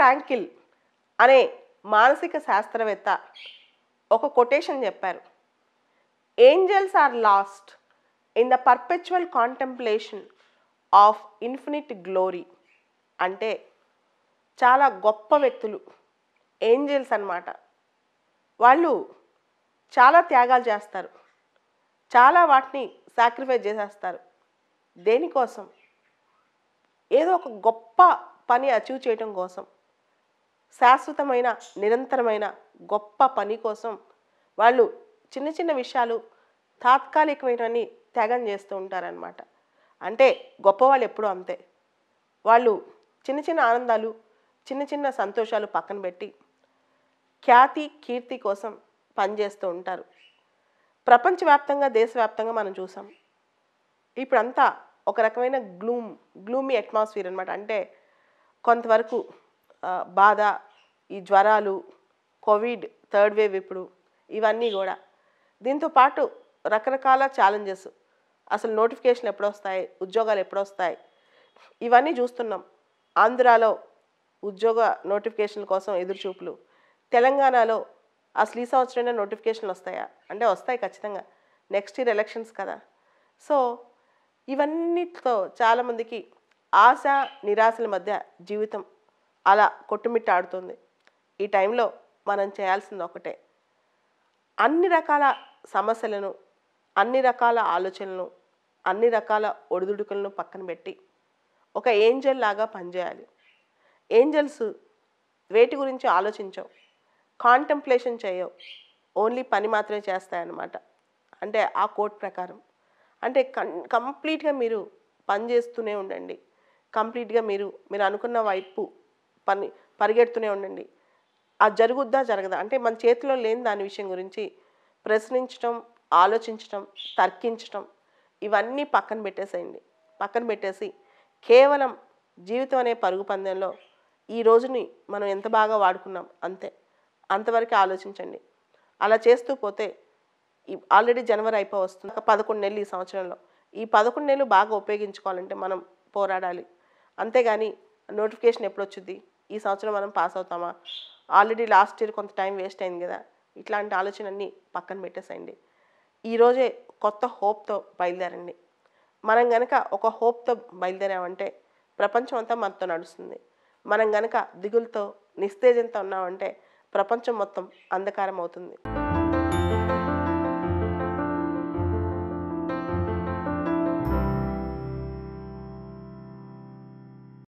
Frankl అనే మానసిక శాస్త్రవేత్త ఒక కొటేషన్ చెప్పారు angels are lost in the perpetual contemplation of infinite glory అంటే చాలా గొప్ప వ్యక్తులు ఏంజల్స్ అన్నమాట వాళ్ళు చాలా త్యాగాలు చేస్తారు చాలా వాటిని సాక్రిఫైస్ చేసేస్తారు దేనికోసం ఏదో ఒక గొప్ప పని అచీవ్ చేయటం కోసం శాశ్వతమైన నిరంతరమైన గొప్ప పని కోసం వాళ్ళు చిన్న చిన్న విషయాలు తాత్కాలికమైనవన్నీ త్యాగం చేస్తూ ఉంటారనమాట అంటే గొప్పవాళ్ళు ఎప్పుడూ అంతే వాళ్ళు చిన్న చిన్న ఆనందాలు చిన్న చిన్న సంతోషాలు పక్కన పెట్టి ఖ్యాతి కీర్తి కోసం పనిచేస్తూ ఉంటారు ప్రపంచవ్యాప్తంగా దేశవ్యాప్తంగా మనం చూసాం ఇప్పుడంతా ఒక రకమైన గ్లూమ్ గ్లూమీ అట్మాస్ఫియర్ అనమాట అంటే కొంతవరకు ఆ, బాధ ఈ జ్వరాలు కోవిడ్ థర్డ్ వేవ్ ఇప్పుడు ఇవన్నీ కూడా దీంతో పాటు రకరకాల ఛాలెంజెస్ అసలు నోటిఫికేషన్ ఎప్పుడు వస్తాయి ఉద్యోగాలు ఎప్పుడు వస్తాయి ఇవన్నీ చూస్తున్నాం ఆంధ్రాలో ఉద్యోగ నోటిఫికేషన్ కోసం ఎదురుచూపులు తెలంగాణలో అసలు ఈ సంవత్సరమైనా నోటిఫికేషన్లు వస్తాయా అంటే వస్తాయి ఖచ్చితంగా నెక్స్ట్ ఇయర్ ఎలక్షన్స్ కదా సో ఇవన్నిటితో చాలామందికి ఆశ నిరాశల మధ్య జీవితం అలా కొట్టుమిట్టాడుతుంది ఈ టైంలో మనం చేయాల్సింది ఒకటే అన్ని రకాల సమస్యలను అన్ని రకాల ఆలోచనలను అన్ని రకాల ఒడిదుడుకులను పక్కన పెట్టి ఒక ఏంజల్ లాగా పనిచేయాలి ఏంజల్స్ వేటి గురించి ఆలోచించవు కాంటెంప్లేషన్ చేయవు ఓన్లీ పని మాత్రమే చేస్తాయన్నమాట అంటే ఆ కోడ్ ప్రకారం అంటే కన్ కంప్లీట్గా మీరు పని చేస్తూనే ఉండండి కంప్లీట్గా మీరు మీరు అనుకున్న వైపు పని పరిగెడుతూనే ఉండండి అది జరుగుద్దా జరగదా అంటే మన చేతిలో లేని దాని విషయం గురించి ప్రశ్నించడం ఆలోచించడం తర్కించడం ఇవన్నీ పక్కన పెట్టేసేయండి పక్కన పెట్టేసి కేవలం జీవితం అనే పరుగు పందెంలో ఈ రోజుని మనం ఎంత బాగా వాడుకున్నాం అంతే అంతవరకు ఆలోచించండి అలా చేస్తూ పోతే ఈ- ఆల్రెడీ జనవరి అయిపో వస్తుంది ఒక పదకొండు నెలలు ఈ సంవత్సరంలో ఈ పదకొండు నెలలు బాగా ఉపయోగించుకోవాలంటే మనం పోరాడాలి అంతేగాని నోటిఫికేషన్ ఎప్పుడు వచ్చింది ఈ సంవత్సరం మనం పాస్ అవుతామా ఆల్రెడీ లాస్ట్ ఇయర్ కొంత టైం వేస్ట్ అయింది కదా ఇట్లాంటి ఆలోచనన్నీ పక్కన పెట్టేసేయండి ఈరోజే కొత్త హోప్తో బయలుదేరండి మనం గనక ఒక హోప్తో బయలుదేరామంటే ప్రపంచం అంతా మనతో నడుస్తుంది మనం గనక దిగులతో నిస్తేజంతో ఉన్నామంటే ప్రపంచం మొత్తం అంధకారం అవుతుంది